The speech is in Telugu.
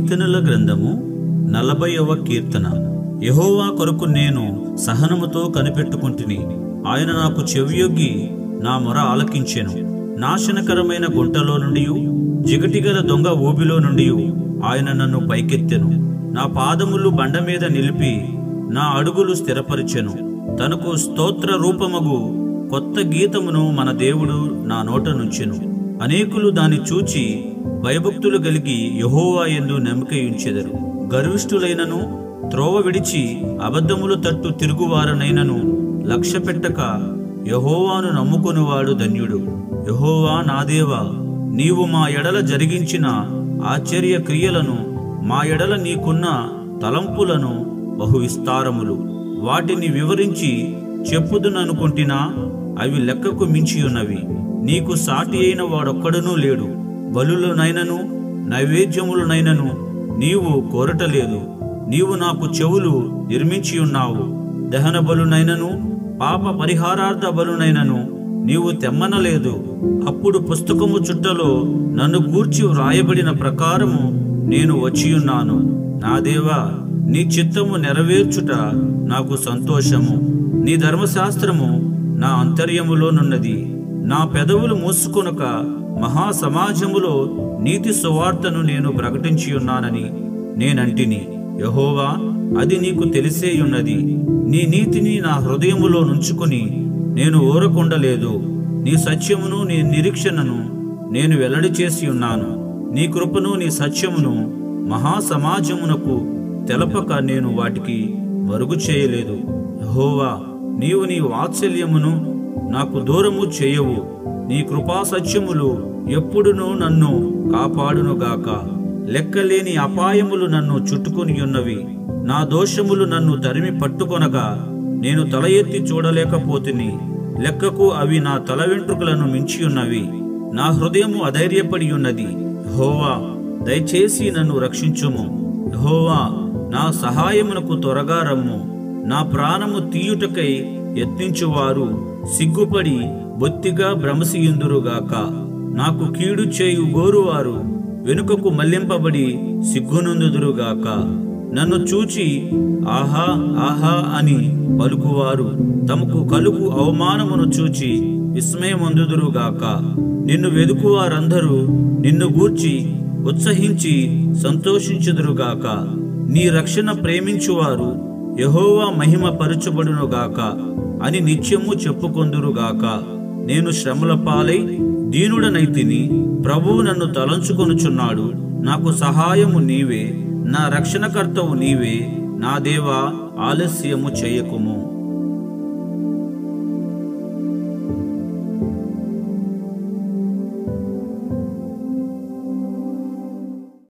కీర్తనల గ్రంథము నలభైవ కీర్తన యహోవా కొరకు నేను సహనముతో కనిపెట్టుకుంటుని ఆయన నాకు చెవియొగ్గి నా మొర ఆలకించెను నాశనకరమైన గుంటలో నుండి జిగటిగల దొంగ ఊబిలో నుండి ఆయన నన్ను పైకెత్తెను నా పాదములు బండ మీద నిలిపి నా అడుగులు స్థిరపరిచెను తనకు స్తోత్ర రూపమగు కొత్త గీతమును మన దేవుడు నా నోట నుంచెను అనేకులు దాన్ని చూచి భయభక్తులు కలిగి యహోవా ఎందు నమ్మకయుంచెదరు గర్విష్ఠులైనను త్రోవ విడిచి అబద్ధములు తట్టు తిరుగువారనైనను లక్ష్య పెట్టక యహోవాను నమ్ముకొనివాడు ధన్యుడు యహోవా నా దేవా నీవు మా ఎడల జరిగించిన ఆశ్చర్య క్రియలను మా ఎడల నీకున్న తలంపులను బహు విస్తారములు వాటిని వివరించి చెప్పుదుననుకుంటున్నా అవి లెక్కకు మించి ఉన్నవి నీకు సాటి అయిన వాడొక్కడునూ లేడు బలులనైనను నైవేద్యములనైనను నీవు కోరటలేదు నీవు నాకు చెవులు నిర్మించి ఉన్నావు దహన బలునైనను పాప పరిహారార్థ బలునైనను నీవు తెమ్మనలేదు అప్పుడు పుస్తకము చుట్టలో నన్ను గూర్చి వ్రాయబడిన ప్రకారము నేను వచ్చియున్నాను నా దేవా నీ చిత్తము నెరవేర్చుట నాకు సంతోషము నీ ధర్మశాస్త్రము నా అంతర్యములోనున్నది నా పెదవులు మూసుకొనక మహా సమాజములో నీతి సువార్తను నేను ప్రకటించి ఉన్నానని నేనంటిని యహోవా అది నీకు తెలిసేయున్నది నీ నీతిని నా హృదయములో నుంచుకొని నేను ఊరకుండలేదు నీ సత్యమును నీ నిరీక్షణను నేను వెల్లడి చేసి ఉన్నాను నీ కృపను నీ సత్యమును మహా సమాజమునకు తెలపక నేను వాటికి మరుగు చేయలేదు యహోవా నీవు నీ వాత్సల్యమును నాకు దూరము చేయవు నీ కృపా సత్యములు ఎప్పుడునూ నన్ను కాపాడునుగాక లెక్కలేని అపాయములు నన్ను చుట్టుకొని ఉన్నవి నా దోషములు నన్ను తరిమి పట్టుకొనగా నేను తల ఎత్తి చూడలేకపోతిని లెక్కకు అవి నా తల వెంట్రుకలను మించి ఉన్నవి నా హృదయము అధైర్యపడి ఉన్నది హోవా దయచేసి నన్ను రక్షించుము హోవా నా సహాయమునకు త్వరగా రమ్ము నా ప్రాణము తీయుటకై యత్నించువారు సిగ్గుపడి బొత్తిగా భ్రమసియుందురుగాక నాకు కీడు చేయు గోరువారు వెనుకకు మళ్లింపబడి సిగ్గునందుదురుగాక నన్ను చూచి ఆహా ఆహా అని పలుకువారు తమకు కలుగు అవమానమును చూచి విస్మయమందుదురుగాక నిన్ను వెదుకువారందరూ నిన్ను గూర్చి ఉత్సహించి సంతోషించుదురుగాక నీ రక్షణ ప్రేమించువారు యహోవా మహిమ పరుచబడునుగాక అని నిత్యము చెప్పుకొందురుగాక నేను శ్రమల పాలై దీనుడనైతిని ప్రభువు నన్ను తలంచుకొనుచున్నాడు నాకు సహాయము నీవే నా రక్షణకర్తవు నీవే నా దేవా ఆలస్యము చేయకుము